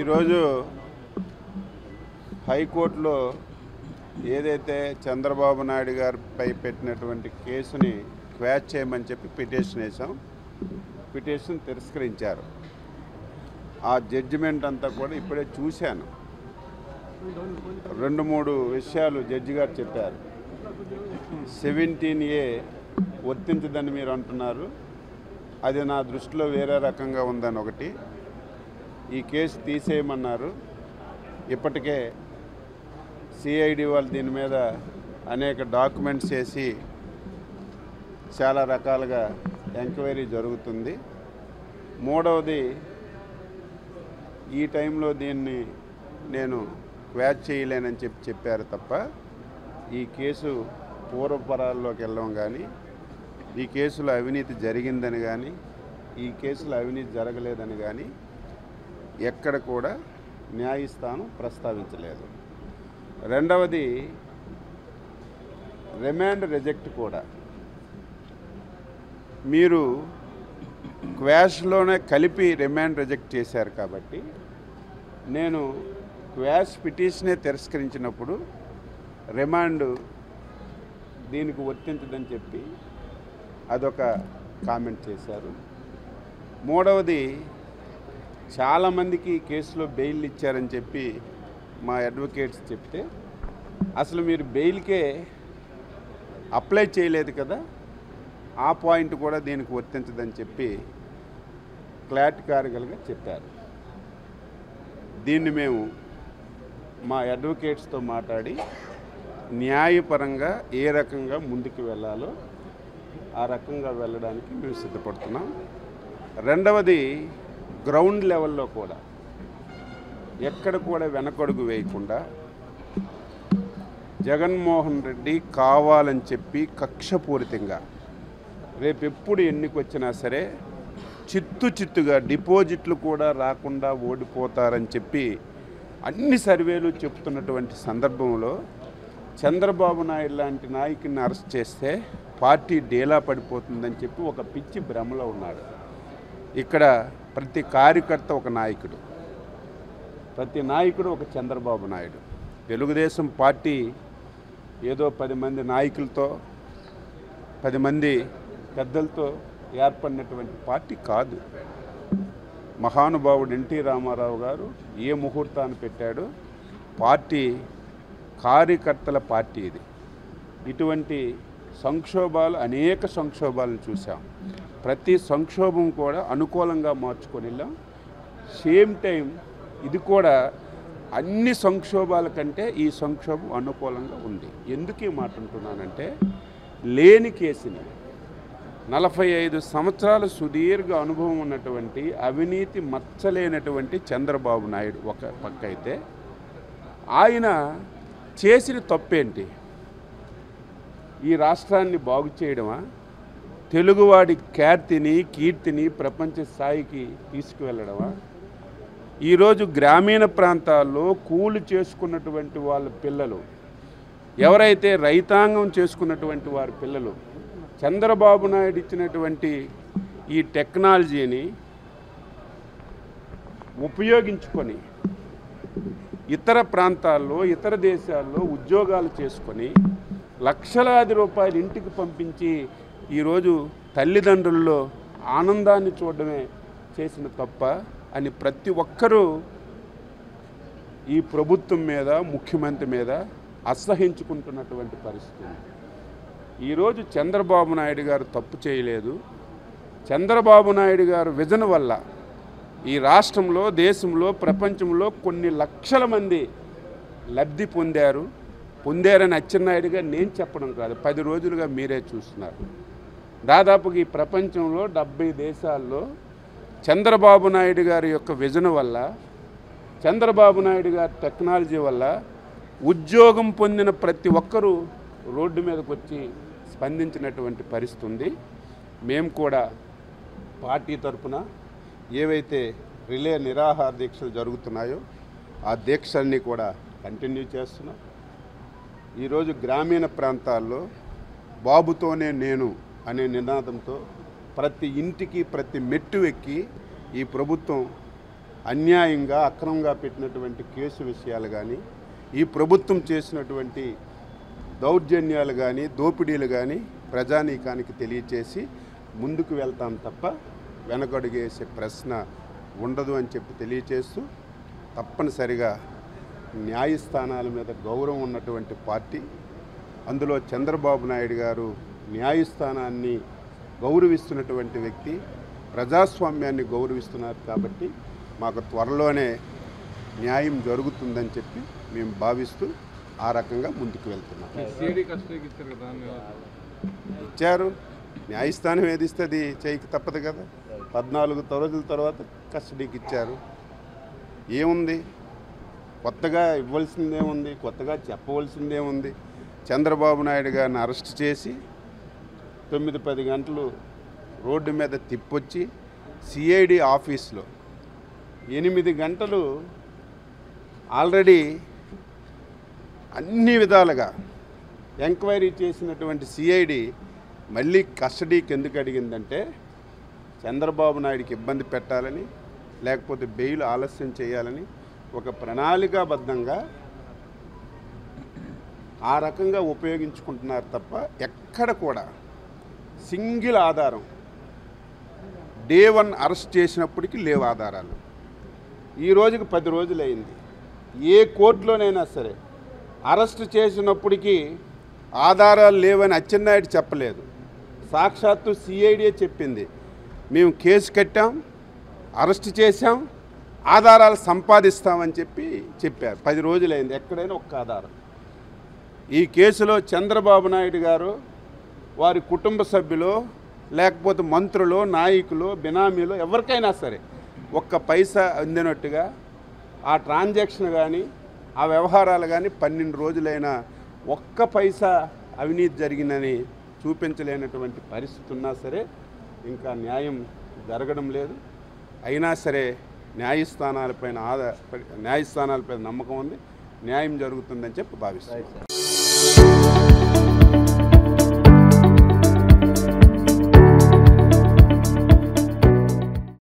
ఈరోజు హైకోర్టులో ఏదైతే చంద్రబాబు నాయుడు గారిపై పెట్టినటువంటి కేసుని క్వాష్ చేయమని చెప్పి పిటిషన్ వేసాం పిటిషన్ తిరస్కరించారు ఆ జడ్జిమెంట్ అంతా కూడా ఇప్పుడే చూశాను రెండు మూడు విషయాలు జడ్జి గారు చెప్పారు సెవెంటీన్ ఏ వర్తించదని మీరు అంటున్నారు అది నా దృష్టిలో వేరే రకంగా ఉందని ఒకటి ఈ కేసు తీసేయమన్నారు ఇప్పటికే సిఐడి వాళ్ళు దీని మీద అనేక డాక్యుమెంట్స్ వేసి చాలా రకాలుగా ఎంక్వైరీ జరుగుతుంది మూడవది ఈ టైంలో దీన్ని నేను క్వాచ్ చేయలేనని చెప్పి చెప్పారు తప్ప ఈ కేసు పూర్వపరాల్లోకి వెళ్ళడం కానీ ఈ కేసులో అవినీతి జరిగిందని కానీ ఈ కేసులో అవినీతి జరగలేదని కానీ ఎక్కడ కూడా న్యాయస్థానం ప్రస్తావించలేదు రెండవది రిమాండ్ రిజెక్ట్ కూడా మీరు క్వాష్లోనే కలిపి రిమాండ్ రిజెక్ట్ చేశారు కాబట్టి నేను క్వాష్ పిటిషనే తిరస్కరించినప్పుడు రిమాండ్ దీనికి వర్తించదని చెప్పి అదొక కామెంట్ చేశారు మూడవది చాలామందికి ఈ కేసులో బెయిల్ ఇచ్చారని చెప్పి మా అడ్వకేట్స్ చెప్తే అసలు మీరు బెయిల్కే అప్లై చేయలేదు కదా ఆ పాయింట్ కూడా దీనికి వర్తించదని చెప్పి క్లారిటికారికల్గా చెప్పారు దీన్ని మేము మా అడ్వకేట్స్తో మాట్లాడి న్యాయపరంగా ఏ రకంగా ముందుకు వెళ్ళాలో ఆ రకంగా వెళ్ళడానికి మేము సిద్ధపడుతున్నాం రెండవది గ్రౌండ్ లెవెల్లో కూడా ఎక్కడ కూడా వెనకడుగు వేయకుండా జగన్మోహన్ రెడ్డి కావాలని చెప్పి కక్షపూరితంగా రేపు ఎప్పుడు ఎన్నికొచ్చినా సరే చిత్తు చిత్తుగా డిపాజిట్లు కూడా రాకుండా ఓడిపోతారని చెప్పి అన్ని సర్వేలు చెప్తున్నటువంటి సందర్భంలో చంద్రబాబు నాయుడు లాంటి నాయకుడిని అరెస్ట్ చేస్తే పార్టీ డేలా పడిపోతుందని చెప్పి ఒక పిచ్చి భ్రమలో ఉన్నాడు ఇక్కడ ప్రతి కార్యకర్త ఒక నాయకుడు ప్రతి నాయకుడు ఒక చంద్రబాబు నాయుడు తెలుగుదేశం పార్టీ ఏదో పది మంది నాయకులతో పది మంది పెద్దలతో ఏర్పడినటువంటి పార్టీ కాదు మహానుభావుడు ఎన్టీ రామారావు గారు ఏ ముహూర్తాన్ని పెట్టాడో పార్టీ కార్యకర్తల పార్టీ ఇది ఇటువంటి సంక్షోభాలు అనేక సంక్షోభాలను చూసాం ప్రతి సంక్షోభం కూడా అనుకూలంగా మార్చుకొని వెళ్ళాం సేమ్ టైం ఇది కూడా అన్ని సంక్షోభాల కంటే ఈ సంక్షోభం అనుకూలంగా ఉంది ఎందుకు ఈ మాట అంటున్నానంటే లేని కేసుని నలభై ఐదు సంవత్సరాల సుదీర్ఘ అనుభవం ఉన్నటువంటి అవినీతి మచ్చలేనటువంటి చంద్రబాబు నాయుడు ఒక పక్క అయితే ఆయన చేసిన తప్పేంటి ఈ రాష్ట్రాన్ని బాగు చేయడమా తెలుగువాడి ఖ్యాతిని కీర్తిని ప్రపంచ స్థాయికి తీసుకువెళ్ళడమా ఈరోజు గ్రామీణ ప్రాంతాల్లో కూలి చేసుకున్నటువంటి వాళ్ళ పిల్లలు ఎవరైతే రైతాంగం చేసుకున్నటువంటి వారి పిల్లలు చంద్రబాబు నాయుడు ఇచ్చినటువంటి ఈ టెక్నాలజీని ఉపయోగించుకొని ఇతర ప్రాంతాల్లో ఇతర దేశాల్లో ఉద్యోగాలు చేసుకొని లక్షలాది రూపాయలు ఇంటికి పంపించి ఈరోజు తల్లిదండ్రుల్లో ఆనందాన్ని చూడడమే చేసిన తప్ప అని ప్రతి ఒక్కరూ ఈ ప్రభుత్వం మీద ముఖ్యమంత్రి మీద అసహించుకుంటున్నటువంటి పరిస్థితి ఉంది. ఈరోజు చంద్రబాబు నాయుడు గారు తప్పు చేయలేదు చంద్రబాబు నాయుడు గారు విజన్ వల్ల ఈ రాష్ట్రంలో దేశంలో ప్రపంచంలో కొన్ని లక్షల మంది లబ్ధి పొందారు పొందారని అచ్చెన్నాయుడుగా నేను చెప్పడం కాదు పది రోజులుగా మీరే చూస్తున్నారు దాదాపుగా ఈ ప్రపంచంలో డెబ్బై దేశాల్లో చంద్రబాబు నాయుడు గారి యొక్క విజన్ వల్ల చంద్రబాబు నాయుడు గారి టెక్నాలజీ వల్ల ఉద్యోగం పొందిన ప్రతి ఒక్కరూ రోడ్డు మీదకి వచ్చి స్పందించినటువంటి పరిస్థితి ఉంది మేము కూడా పార్టీ తరపున ఏవైతే రిలే నిరాహార దీక్షలు జరుగుతున్నాయో ఆ దీక్షలన్నీ కూడా కంటిన్యూ చేస్తున్నాం ఈరోజు గ్రామీణ ప్రాంతాల్లో బాబుతోనే నేను అనే నినాదంతో ప్రతి ఇంటికి ప్రతి మెట్టు ఎక్కి ఈ ప్రభుత్వం అన్యాయంగా అక్రమంగా పెట్టినటువంటి కేసు విషయాలు కానీ ఈ ప్రభుత్వం చేసినటువంటి దౌర్జన్యాలు కానీ దోపిడీలు కానీ ప్రజానీకానికి తెలియచేసి ముందుకు వెళ్తాం తప్ప వెనకడుగేసే ప్రశ్న ఉండదు అని చెప్పి తెలియచేస్తూ తప్పనిసరిగా న్యాయస్థానాల మీద గౌరవం ఉన్నటువంటి పార్టీ అందులో చంద్రబాబు నాయుడు గారు న్యాయస్థానాన్ని గౌరవిస్తున్నటువంటి వ్యక్తి ప్రజాస్వామ్యాన్ని గౌరవిస్తున్నారు కాబట్టి మాకు త్వరలోనే న్యాయం జరుగుతుందని చెప్పి మేము భావిస్తూ ఆ రకంగా ముందుకు వెళ్తున్నాం సిఐడి కస్టడీకి ఇచ్చారు కదా దాన్ని ఇచ్చారు న్యాయస్థానం ఏది ఇస్తే అది చేయక తప్పదు కదా పద్నాలుగు రోజుల తర్వాత కస్టడీకి ఇచ్చారు ఏముంది కొత్తగా ఇవ్వాల్సిందేముంది కొత్తగా చెప్పవలసిందేముంది చంద్రబాబు నాయుడు గారిని అరెస్ట్ చేసి తొమ్మిది పది గంటలు రోడ్డు మీద తిప్పొచ్చి సిఐడి ఆఫీస్లో ఎనిమిది గంటలు ఆల్రెడీ అన్ని విధాలుగా ఎంక్వైరీ చేసినటువంటి సిఐడి మళ్ళీ కస్టడీకి ఎందుకు అడిగిందంటే చంద్రబాబు నాయుడికి ఇబ్బంది పెట్టాలని లేకపోతే బెయిల్ ఆలస్యం చేయాలని ఒక ప్రణాళికాబద్ధంగా ఆ రకంగా ఉపయోగించుకుంటున్నారు తప్ప ఎక్కడ కూడా సింగిల్ ఆధారం డే వన్ అరెస్ట్ చేసినప్పటికీ లేవు ఆధారాలు ఈ రోజుకి పది రోజులు అయింది ఏ కోర్టులోనైనా సరే అరెస్ట్ చేసినప్పటికీ ఆధారాలు లేవని అచ్చెన్నాయుడు చెప్పలేదు సాక్షాత్తు సిఐడియే చెప్పింది మేము కేసు కట్టాం అరెస్ట్ చేశాం ఆధారాలు సంపాదిస్తామని చెప్పి చెప్పారు పది రోజులైంది ఎక్కడైనా ఒక్క ఆధారం ఈ కేసులో చంద్రబాబు నాయుడు గారు వారి కుటుంబ సభ్యులు లేకపోతే మంత్రులు నాయకులు బినామీలు ఎవరికైనా సరే ఒక్క పైసా అందినట్టుగా ఆ ట్రాన్సాక్షన్ కానీ ఆ వ్యవహారాలు కానీ పన్నెండు రోజులైనా ఒక్క పైసా అవినీతి జరిగిందని చూపించలేనటువంటి పరిస్థితి ఉన్నా సరే ఇంకా న్యాయం జరగడం లేదు అయినా సరే న్యాయస్థానాలపైన ఆధార న్యాయస్థానాలపైన నమ్మకం ఉంది న్యాయం జరుగుతుందని చెప్పి భావిస్తున్నాను